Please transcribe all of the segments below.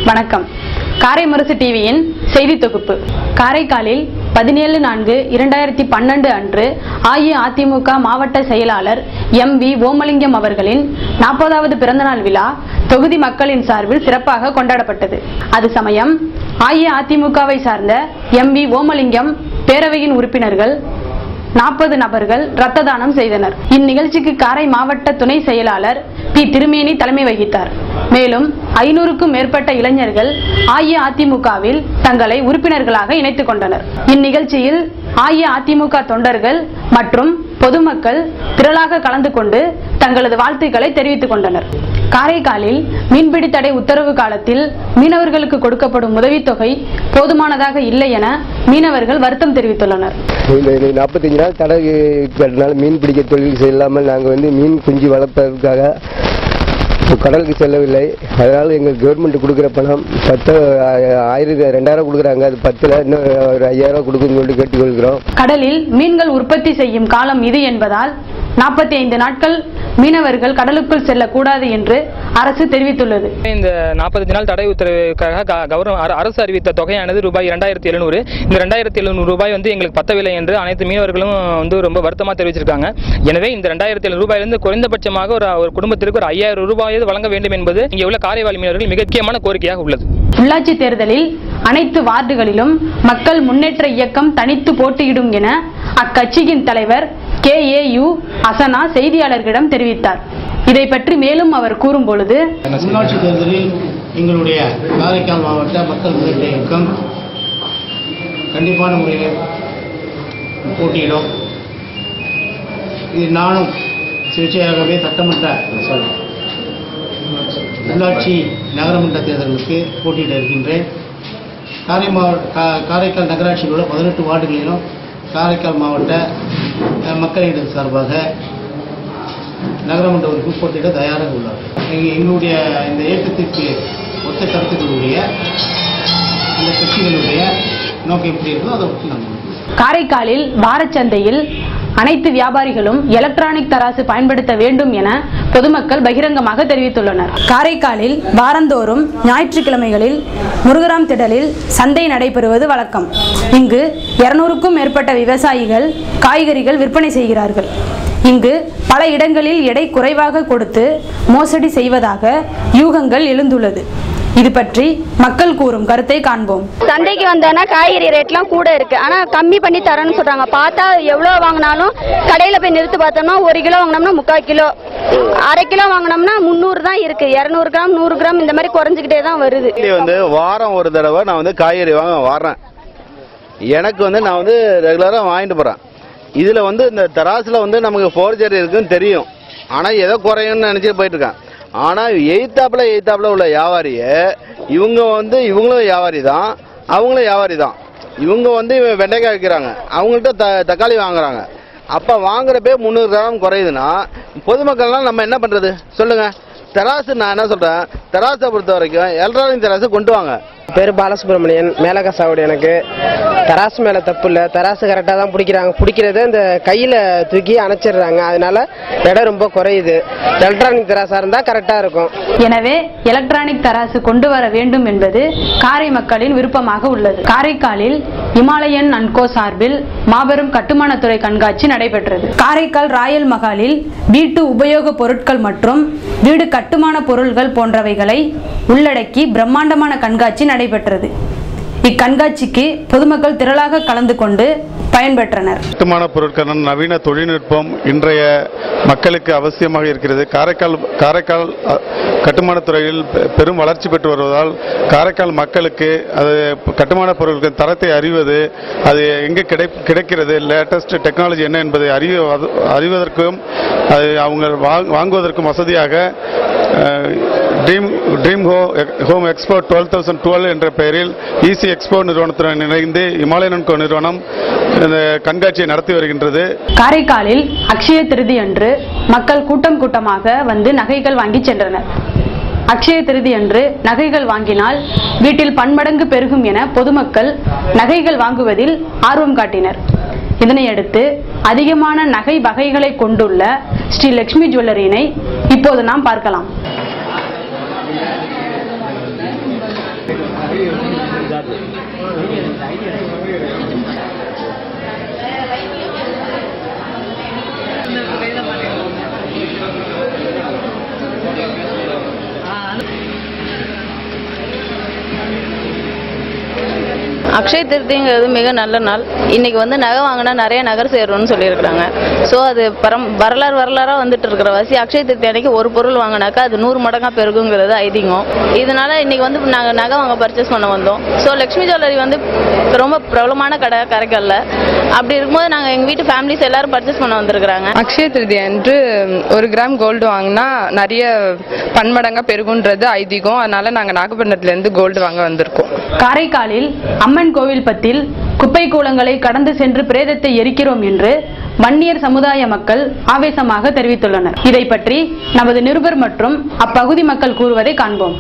வணக்கம் காரைமுரசு டிவியின் செய்தி தொகுப்பு காரைக்காலில் பதினேழு நான்கு இரண்டாயிரத்தி பன்னெண்டு அன்று அஇஅதிமுக மாவட்ட செயலாளர் எம் வி ஓமலிங்கம் அவர்களின் நாற்பதாவது பிறந்தநாள் விழா தொகுதி மக்களின் சார்பில் சிறப்பாக கொண்டாடப்பட்டது அது சமயம் அஇஅதிமுகவை சார்ந்த எம் வி ஓமலிங்கம் பேரவையின் உறுப்பினர்கள் நாற்பது நபர்கள் ரத்த தானம் செய்தனர் இந்நிகழ்ச்சிக்கு காரை மாவட்ட துணை செயலாளர் பி திருமேனி தலைமை வகித்தார் மேலும் ஐநூறுக்கும் மேற்பட்ட இளைஞர்கள் அஇஅதிமுகவில் தங்களை உறுப்பினர்களாக இணைத்துக் கொண்டனர் இந்நிகழ்ச்சியில் அஇஅதிமுக தொண்டர்கள் மற்றும் பொதுமக்கள் திரளாக கலந்து கொண்டு தங்களது வாழ்த்துக்களை தெரிவித்துக் கொண்டனர் காரைக்காலில் மீன்பிடி தடை உத்தரவு காலத்தில் மீனவர்களுக்கு கொடுக்கப்படும் உதவித்தொகை போதுமானதாக இல்லை என மீனவர்கள் வருத்தம் தெரிவித்துள்ளனர் இந்த இந்த நாற்பத்தஞ்சு நாள் தடை இருக்கிறதுனால மீன் பிடிக்க தொழில் செய்யலாமல் நாங்கள் வந்து மீன் குஞ்சு வளர்ப்பதற்காக கடலுக்கு செல்லவில்லை அதனால் எங்கள் கவர்மெண்ட் கொடுக்குற பணம் பத்து ஆயிரத்தி ரெண்டாயிரம் கொடுக்குறாங்க அது பத்தில் இன்னும் ஒரு ஐயாயிரம் கொடுக்குன்னு சொல்லிட்டு கேட்டுக்கொள்கிறோம் கடலில் மீன்கள் உற்பத்தி செய்யும் காலம் இது என்பதால் நாற்பத்தி ஐந்து நாட்கள் மீனவர்கள் கடலுக்குள் செல்லக்கூடாது என்று அரசு தெரிவித்துள்ளது இந்த நாற்பத்தஞ்சு நாள் தடை உத்தரவுக்காக க- கவர்மெண்ட் அர- அரசு அறிவித்த தொகையானது ரூபாய் இரண்டாயிரத்தி எழுநூறு இந்த ரெண்டாயிரத்தி எழுநூறு ரூபாய் வந்து எங்களுக்கு பத்தவில்லை என்று அனைத்து மீனவர்களும் வந்து ரொம்ப வருத்தமாக தெரிவிச்சிருக்காங்க எனவே இந்த ரெண்டாயிரத்தி எழுநூறு ரூபாயிலிருந்து குறைந்தபட்சமாக ஒரு ஒரு குடும்பத்திற்கு ஒரு ஐயாயிரம் ரூபாயாவது வழங்க வேண்டும் என்பது இங்கே உள்ள காரைவாழ் மீனவர்கள் மிக முக்கியமான கோரிக்கையாக உள்ளது உள்ளாட்சி தேர்தலில் அனைத்து வார்டுகளிலும் மக்கள் முன்னேற்ற இயக்கம் தனித்து போட்டியிடும் என அக்கட்சியின் தலைவர் கே ஏ யு அசனா செய்தியாளர்களிடம் தெரிவித்தார் இதை பற்றி மேலும் அவர் கூறும் பொழுது உள்ளாட்சி தேர்தலில் எங்களுடைய காரைக்கால் மாவட்ட மக்கள் முன்னேற்ற இயக்கம் கண்டிப்பான முறையில் போட்டியிடும் இது நானும் சுயேட்சையாகவே சட்டமன்ற sorry, உள்ளாட்சி நகரமன்ற தேர்தலுக்கு போட்டியிட இருக்கின்றேன் காரை மாவட்ட கா- காரைக்கால் நகராட்சியில் உள்ள பதினெட்டு வார்டுகளிலும் காரைக்கால் மாவட்ட அஹ், மக்களின் சார்பாக நகரமன்ற உறுப்பு போட்டியிட தயாராக உள்ளார் எங்க- எங்களுடைய இந்த இயக்கத்திற்கு ஒத்த கருத்துக்களுடைய இந்த கட்சிகளுடைய நோக்கம் எப்படி இருக்கோ அதை பற்றி நாங்கள் காரைக்காலில் வாரச்சந்தையில் அனைத்து வியாபாரிகளும் எலக்ட்ரானிக் தராசு பயன்படுத்த வேண்டும் என பொதுமக்கள் பகிரங்கமாக தெரிவித்துள்ளனர் காரைக்காலில் வாரந்தோறும் ஞாயிற்றுக்கிழமைகளில் முருகராம் திடலில் சந்தை நடைபெறுவது வழக்கம் இங்கு இருநூறுக்கும் மேற்பட்ட விவசாயிகள் காய்கறிகள் விற்பனை செய்கிறார்கள் இங்கு பல இடங்களில் எடை குறைவாக கொடுத்து மோசடி செய்வதாக யூகங்கள் எழுந்துள்ளது இது பற்றி மக்கள் கூறும் கருத்தை காண்போம் சந்தைக்கு வந்தோன்னா காய்கறி ரேட்லாம் கூட இருக்கு ஆனா கம்மி பண்ணி தரேன்னு சொல்றாங்க பார்த்தா எவ்வளோ வாங்கினாலும் கடையில போய் நிறுத்து பார்த்தோம்னா ஒரு கிலோ வாங்கினோம்னா முக்கால் கிலோ அரை கிலோ வாங்கினோம்னா முந்நூறு தான் இருக்கு இரநூறு கிராம் நூறு கிராம் இந்த மாதிரி குறைஞ்சிக்கிட்டே தான் வருது டெய்லி வந்து வாரம் ஒரு தடவை நான் வந்து காய்கறி வாங்க வர்றேன் எனக்கு வந்து நான் வந்து ரெகுலராக வாங்கிட்டு போகிறேன் இதில் வந்து இந்த தராசில் வந்து நமக்கு ஃபோர்ஜரி இருக்குன்னு தெரியும் ஆனால் ஏதோ குறையும்னு நினச்சிட்டு போயிட்டு இருக்கேன் ஆனால் எய்த்தாப்புல எய்த்தாப்புல உள்ள வியாபாரியை இவங்க வந்து இவங்களும் வியாபாரி தான் அவங்களும் வியாபாரி தான் இவங்க வந்து வெண்டைக்காய் விற்கிறாங்க அவங்கள்ட்ட த தக்காளி வாங்குறாங்க அப்போ வாங்குறப்பே முந்நூறு கிராம் குறையுதுன்னா பொதுமக்கள்லாம் நம்ம என்ன பண்ணுறது சொல்லுங்கள் தராசு நான் என்ன சொல்கிறேன் தராசை பொறுத்த வரைக்கும் எலக்ட்ரானிக் தராசு கொண்டு வாங்க பேர் பாலசுப்ரமணியன் மேலக சாவடி எனக்கு தராசு மேலே தப்பு இல்லை தராசு கரெக்டாக தான் பிடிக்கிறாங்க பிடிக்கிறத இந்த கையில் தூக்கி அணைச்சிடுறாங்க அதனால எடை ரொம்ப குறையுது எலக்ட்ரானிக் தராசாக இருந்தால் கரெக்டாக இருக்கும் எனவே எலக்ட்ரானிக் தராசு கொண்டு வர வேண்டும் என்பது காரை மக்களின் விருப்பமாக உள்ளது காரைக்காலில் இமாலயன் அன்கோ சார்பில் மாபெரும் கட்டுமானத்துறை கண்காட்சி நடைபெற்றது காரைக்கால் ராயல் மகாலில் வீட்டு உபயோக பொருட்கள் மற்றும் வீடு கட்டுமான பொருள்கள் போன்றவைகளை உள்ளடக்கி பிரம்மாண்டமான கண்காட்சி நடைபெற்றது இக்கண்காட்சிக்கு பொதுமக்கள் திரளாக கலந்து கொண்டு பயன்பெற்றனர் கட்டுமான பொருட்கள் நவீன தொழில்நுட்பம் இன்றைய மக்களுக்கு அவசியமாக இருக்கிறது காரைக்கால் காரைக்கால் அ, கட்டுமானத் துறையில் பெ- பெரும் வளர்ச்சி பெற்று வருவதால் காரைக்கால் மக்களுக்கு அது கட்டுமான பொருட்கள் தரத்தை அறிவது அது எங்கே கிடை கிடைக்கிறது லேட்டஸ்ட் டெக்னாலஜி என்ன என்பதை அறிய அறிவதற்கும் அது அவங்க வாங்- வாங்குவதற்கும் வசதியாக ட்ரீம் ட்ரீம் ஹோ home expo twelve thousand twelve என்ற பெயரில் ஈசி எக்ஸ்போ நிறுவனத்துடன் இணைந்து இமாலயன் கோ நிறுவனம் இந்த கண்காட்சியை நடத்தி வருகின்றது காரைக்காலில் அக்ஷய திருதி அன்று மக்கள் கூட்டம் கூட்டமாக வந்து நகைகள் வாங்கி சென்றனர் அக்ஷய திருதி அன்று நகைகள் வாங்கினால் வீட்டில் பன்மடங்கு பெருகும் என பொதுமக்கள் நகைகள் வாங்குவதில் ஆர்வம் காட்டினர் இதனையடுத்து அதிகமான நகை வகைகளை கொண்டுள்ள ஸ்ரீ லட்சுமி ஜுவல்லரியினை இப்போது நாம் பார்க்கலாம் அக்ஷய திருப்திங்கிறது மிக நல்ல நாள் இன்னைக்கு வந்து நகை வாங்கினா நிறைய நகர் சேரும்னு சொல்லியிருக்கிறாங்க ஸோ அது பரம் வரலாறு வரலாறாக வந்துட்டு இருக்கிற வாசி அக்ஷய திருப்தி அன்னைக்கு ஒரு பொருள் வாங்கினாக்கா அது நூறு மடங்காக பெருகுங்கிறது ஐதீகம் இதனால இன்னைக்கு வந்து நாங்கள் நகை வாங்க பர்ச்சேஸ் பண்ண வந்தோம் ஸோ லக்ஷ்மி ஜுவல்லரி வந்து ரொம்ப பிரபலமான கடை கரைக்கல்ல அப்படி இருக்கும்போது நாங்கள் எங்கள் வீட்டு ஃபேமிலிஸ் எல்லாரும் பர்ச்சேஸ் பண்ண வந்திருக்கிறாங்க அக்ஷய திருதி அன்று ஒரு கிராம் கோல்டு வாங்கினா நிறைய பன்மடங்கா பெருகுன்றது ஐதீகம் அதனால நாங்கள் நாகப்பட்டினத்துலேருந்து கோல்டு வாங்க வந்திருக்கோம் காரைக்காலில் அம்மன் கோவில் பத்தில் குப்பை கூலங்களை கடந்து சென்று பிரேதத்தை எரிக்கிறோம் என்று வன்னியர் சமுதாய மக்கள் ஆவேசமாக தெரிவித்துள்ளனர் இதை பற்றி நமது நிருபர் மற்றும் அப்பகுதி மக்கள் கூறுவதை காண்போம்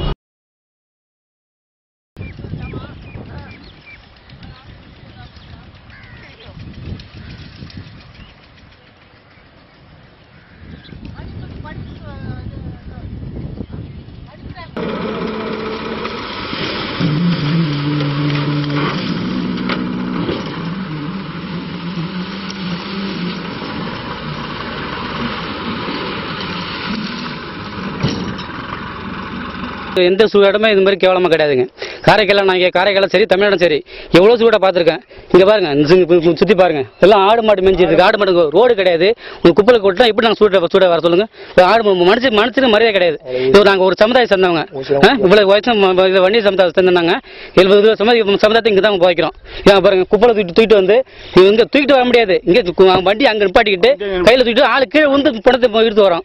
எந்த சூடாடமே இது மாதிரி கேவலமாக கிடையாதுங்க காரைக்காலம் நான் இங்கே காரைக்காலம் சரி தமிழ்நாடும் சரி எவ்வளோ சூடாக பார்த்துருக்கேன் இங்கே பாருங்க சுற்றி பாருங்க எல்லாம் ஆடு மாடு மேய்ஞ்சிட்டு இருக்கு ஆடு மாடு ரோடு கிடையாது உங்க குப்பையில் கொட்டினா எப்படி நாங்கள் சூட சூட வர சொல்லுங்க ஒரு ஆடு மா- மனுஷன் மனுஷனுக்கு மரியாதை கிடையாது இது நாங்கள் ஒரு சமுதாயம் சேர்ந்தவங்க ஆ? இவ்வளவு வயசு ம- ம- இது வன்னியர் சமுதாயம் சேர்ந்தாங்க எழுபது சமுதாய சமுதாயத்தை இங்கே தான் போய்க்கிறோம் இங்க பாருங்க குப்பையில் தூக்கிட்டு தூக்கிட்டு வந்து இது இங்கே தூக்கிட்டு வர முடியாது இங்கே கு- வண்டி அங்கே நிப்பாட்டிக்கிட்டு கையில் தூக்கிட்டு ஆளு கீழே வந்து பணத்தை எடுத்து வரோம்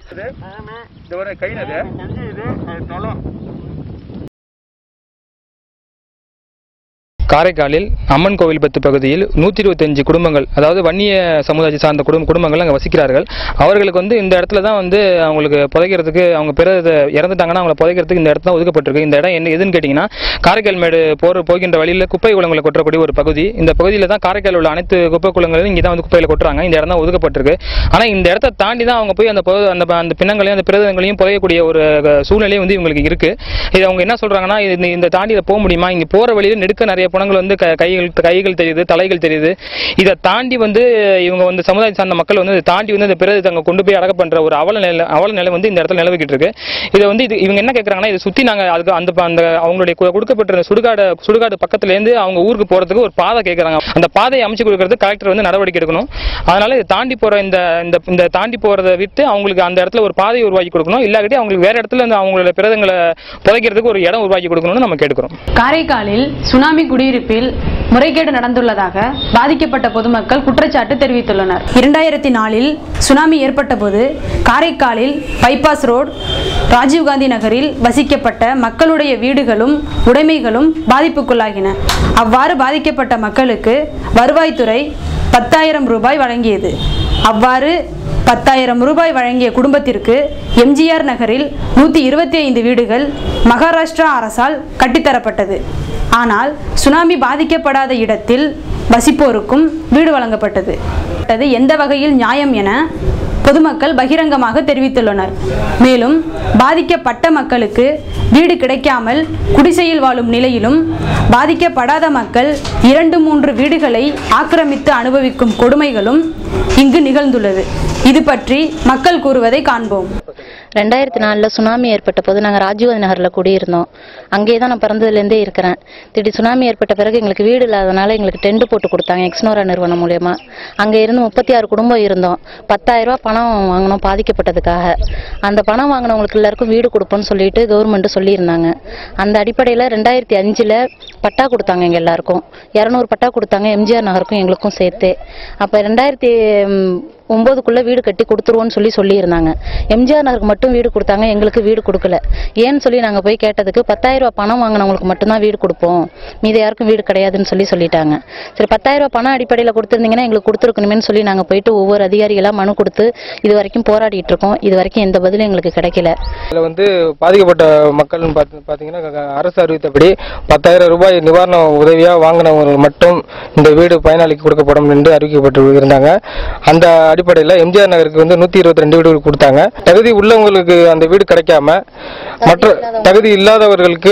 காரைக்காலில் அம்மன் கோவில் பத்து பகுதியில் நூற்றி இருபத்தஞ்சு குடும்பங்கள் அதாவது வன்னிய சமுதாயத்தை சார்ந்த குடும்ப குடும்பங்கள் அங்கே வசிக்கிறார்கள் அவர்களுக்கு வந்து இந்த இடத்துல தான் வந்து அவங்களுக்கு புதைக்கிறதுக்கு அவங்க பிறகு இறந்துட்டாங்கன்னா அவங்களை புதைக்கிறதுக்கு இந்த இடத்துல தான் ஒதுக்கப்பட்டிருக்கு இந்த இடம் என்ன எதுன்னு கேட்டிங்கன்னா காரைக்கால் மேடு போகிற போகின்ற வழியில் குப்பை குளங்களை கொட்டக்கூடிய ஒரு பகுதி இந்த பகுதியில் தான் காரைக்கால் உள்ள அனைத்து குப்பை குளங்களும் இங்கே தான் வந்து குப்பையில் கொட்டுறாங்க இந்த இடம் தான் ஒதுக்கப்பட்டிருக்கு ஆனால் இந்த இடத்த தாண்டி தான் அவங்க போய் அந்த பொ- அந்த அந்த பிணங்களையும் அந்த பிரதங்களையும் புதையக்கூடிய ஒரு அஹ், சூழ்நிலை வந்து இவங்களுக்கு இருக்கு இது அவங்க என்ன சொல்றாங்கன்னா இது இந்த- இந்த தாண்டி இதை போக முடியுமா இங்க போற வழியில நெடுக்க நிறைய புணங்கள் வந்து க- கைகள் கைகள் தெரியுது தலைகள் தெரியுது இதை தாண்டி வந்து இவங்க வந்து சமுதாயம் சார்ந்த மக்கள் வந்து இதை தாண்டி வந்து இந்த பிறகு அங்க கொண்டு போய் அடக்க பண்ற ஒரு அவல நிலை அவல நிலை வந்து இந்த இடத்துல நிலவிக்கிட்டு இருக்கு இதை வந்து இது இவங்க என்ன கேட்கறாங்கன்னா இதை சுத்தி நாங்க அதுக்கு அந்த அந்த அவங்களுடைய கு- கொடுக்கப்பட்ட அந்த சுடுகாடு சுடுகாடு பக்கத்துல இருந்து அவங்க ஊருக்கு போறதுக்கு ஒரு பாதை கேட்கறாங்க அந்த பாதையை அமைச்சு கொடுக்கறது கலெக்டர் வந்து நடவடிக்கை எடுக்கணும் அதனால இதை தாண்டி போற இந்த இந்த இந்த தாண்டி போறதை விட்டு அவங்களுக்கு அந்த இடத்துல ஒரு பாதையை உருவாக்கி கொடுக்கணும் இல்லாட்டி அவங்களுக்கு வேற இடத்துல இந்த அவங்களோட பிரதங்களை புதைக்கிறதுக்கு ஒரு இடம் உருவாக்கி கொடுக்கணும்னு நம்ம கேட்டுக்கிறோம் காரைக்காலில் சுனாமி குடியிருப்பில் முறைகேடு நடந்துள்ளதாக பாதிக்கப்பட்ட பொதுமக்கள் குற்றச்சாட்டு தெரிவித்துள்ளனர் இரண்டாயிரத்தி நாலில் சுனாமி ஏற்பட்ட போது காரைக்காலில் பைபாஸ் ரோட் ராஜீவ்காந்தி நகரில் வசிக்கப்பட்ட மக்களுடைய வீடுகளும் உடைமைகளும் பாதிப்புக்குள்ளாகின அவ்வாறு பாதிக்கப்பட்ட மக்களுக்கு வருவாய்த்துறை பத்தாயிரம் ரூபாய் வழங்கியது அவ்வாறு பத்தாயிரம் ரூபாய் வழங்கிய குடும்பத்திற்கு எம்ஜிஆர் நகரில் நூற்றி இருபத்தி ஐந்து வீடுகள் மகாராஷ்டிரா அரசால் கட்டித்தரப்பட்டது ஆனால் சுனாமி பாதிக்கப்படாத இடத்தில் வசிப்போருக்கும் வீடு வழங்கப்பட்டது அது எந்த வகையில் நியாயம் என பொதுமக்கள் பகிரங்கமாக தெரிவித்துள்ளனர் மேலும் பாதிக்கப்பட்ட மக்களுக்கு வீடு கிடைக்காமல் குடிசையில் வாழும் நிலையிலும் பாதிக்கப்படாத மக்கள் இரண்டு மூன்று வீடுகளை ஆக்கிரமித்து அனுபவிக்கும் கொடுமைகளும் இங்கு நிகழ்ந்துள்ளது இது பற்றி மக்கள் கூறுவதை காண்போம் ரெண்டாயிரத்தி நாலில் சுனாமி ஏற்பட்ட போது நாங்கள் ராஜீவ்காந்தி நகரில் குடியிருந்தோம் அங்கேயே தான் நான் பிறந்ததுலேருந்தே இருக்கிறேன் திடீர் சுனாமி ஏற்பட்ட பிறகு எங்களுக்கு வீடு இல்லாதனால எங்களுக்கு டென்ட் போட்டு கொடுத்தாங்க எக்ஸ்னோரா நிறுவனம் மூலயமா அங்கே இருந்து முப்பத்தி ஆறு குடும்பம் இருந்தோம் பத்தாயிரம் ரூபாய் பணம் வாங்கினோம் பாதிக்கப்பட்டதுக்காக அந்த பணம் வாங்கினவங்களுக்கு எல்லாருக்கும் வீடு கொடுப்போம்னு சொல்லிட்டு கவர்மெண்ட் சொல்லியிருந்தாங்க அந்த அடிப்படையில் ரெண்டாயிரத்தி அஞ்சில் பட்டா கொடுத்தாங்க எங்கள் எல்லாருக்கும் இரநூறு பட்டா கொடுத்தாங்க எம்ஜிஆர் நகருக்கும் எங்களுக்கும் சேர்த்து அப்போ ரெண்டாயிரத்தி ஒம்போதுக்குள்ளே வீடு கட்டி கொடுத்துருவோன்னு சொல்லி சொல்லியிருந்தாங்க எம்ஜிஆர் நகருக்கு மட்டும் வீடு கொடுத்தாங்க எங்களுக்கு வீடு கொடுக்கல ஏன்னு சொல்லி நாங்கள் போய் கேட்டதுக்கு பத்தாயிரம் ரூபாய் பணம் வாங்கினவங்களுக்கு மட்டும்தான் வீடு கொடுப்போம் மீதி யாருக்கும் வீடு கிடையாதுன்னு சொல்லி சொல்லிட்டாங்க சரி பத்தாயிரம் ரூபாய் பணம் அடிப்படையில் கொடுத்துருந்தீங்கன்னா எங்களுக்கு கொடுத்துருக்கணுமேன்னு சொல்லி நாங்கள் போயிட்டு ஒவ்வொரு அதிகாரிகளாக மனு கொடுத்து இது வரைக்கும் போராடிட்டு இருக்கோம் இது வரைக்கும் எந்த பதிலும் எங்களுக்கு கிடைக்கல இதில் வந்து பாதிக்கப்பட்ட மக்கள்னு பார்த்து பார்த்தீங்கன்னா க- அரசு அறிவித்தபடி பத்தாயிரம் ரூபாய் நிவாரண உதவியாக வாங்கினவங்க மட்டும் இந்த வீடு பயனாளிக்கு கொடுக்கப்படும் என்று அறிவிக்கப்பட்டு இருந்தாங்க அந்த அடிப்படையில் எம்ஜிஆர் நகருக்கு வந்து நூற்றி இருபத்தி ரெண்டு வீடு கொடுத்தாங்க தகுதி உள்ளவங்களுக்கு அந்த வீடு கிடைக்காம மற்ற தகுதி இல்லாதவர்களுக்கு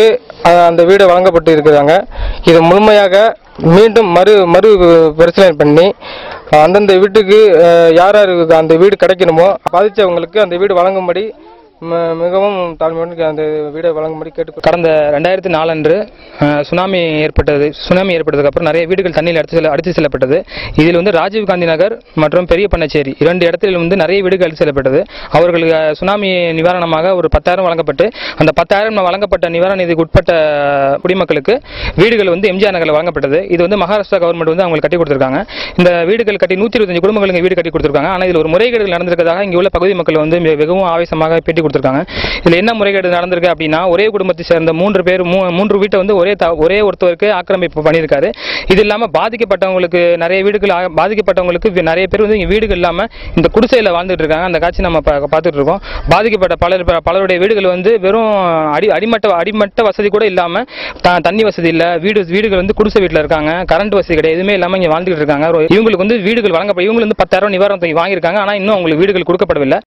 அஹ், அந்த வீடு வழங்கப்பட்டு இருக்கிறாங்க இது முழுமையாக மீண்டும் மறு மறு பரிசீலனை பண்ணி அந்தந்த வீட்டுக்கு அஹ், யார் யாருக்கு அந்த வீடு கிடைக்கணுமோ பாதித்தவங்களுக்கு அந்த வீடு வழங்கும்படி ம- மிகவும் தாழ்மையுடன் அந்த வீடை வழங்கும்படி கேட்டு கடந்த ரெண்டாயிரத்தி நாலன்று அஹ், சுனாமி ஏற்பட்டது சுனாமி ஏற்பட்டதுக்கு அப்புறம் நிறைய வீடுகள் தண்ணியில் அடித்து செல்ல அடித்து செல்லப்பட்டது இதில் வந்து ராஜீவ் காந்தி நகர் மற்றும் பெரிய பண்ணச்சேரி இரண்டு இடத்தில் வந்து நிறைய வீடுகள் அடித்து செல்லப்பட்டது அவர்களுக்கு அஹ், சுனாமி நிவாரணமாக ஒரு பத்தாயிரம் வழங்கப்பட்டு அந்த பத்தாயிரம் வழங்கப்பட்ட நிவாரண நிதிக்கு உட்பட்ட குடிமக்களுக்கு வீடுகள் வந்து எம்ஜிஆர் நகரில் வழங்கப்பட்டது இது வந்து மகாராஷ்டிரா கவர்மெண்ட் வந்து அவங்களுக்கு கட்டி கொடுத்துருக்காங்க இந்த வீடுகள் கட்டி நூற்றி இருபத்தஞ்சு குடும்பங்களுக்கு வீடு கட்டி கொடுத்துருக்காங்க ஆனால் இதில் ஒரு முறைகேடுகள் நடந்திருக்கிறதாக இங்கே உள்ள பகுதி மக்கள் வந்து மிக- மிகவும் ஆவேசமாக பேட்டி கொடுத்துருக்காங்க இதில் என்ன முறைகேடு நடந்திருக்கு அப்படின்னா ஒரே குடும்பத்தை சேர்ந்த மூன்று பேர் மூ- மூன்று வீட்டை வந்து ஒரே த- ஒரே ஒருத்தருக்கு ஆக்கிரமிப்பு பண்ணியிருக்காரு இது இல்லாமல் பாதிக்கப்பட்டவங்களுக்கு நிறைய வீடுகள் ஆ- பாதிக்கப்பட்டவங்களுக்கு வி- நிறைய பேர் வந்து இங்கே வீடுகள் இல்லாமல் இந்த குடிசையில் வாழ்ந்துட்டு இருக்காங்க அந்த காட்சி நம்ம பா- பார்த்துட்டு இருக்கோம் பாதிக்கப்பட்ட பலர் ப- பலருடைய வீடுகள் வந்து வெறும் அடி அடிமட்ட அடிமட்ட வசதி கூட இல்லாமல் த தண்ணி வசதி இல்லை வீடு வீடுகள் வந்து குடிசை வீட்டில் இருக்காங்க கரண்ட் வசதி கிடையாது எதுவுமே இல்லாமல் இங்கே வாழ்ந்துட்டு இருக்காங்க ஒரு- இவங்களுக்கு வந்து வீடுகள் வழங்கப்பட இவங்க வந்து பத்தாயிரம் நிவாரணம் தொகை வாங்கியிருக்காங்க ஆனால் இன்னும் அவங்களுக்கு வீடுகள் கொடுக்கப்படவில்லை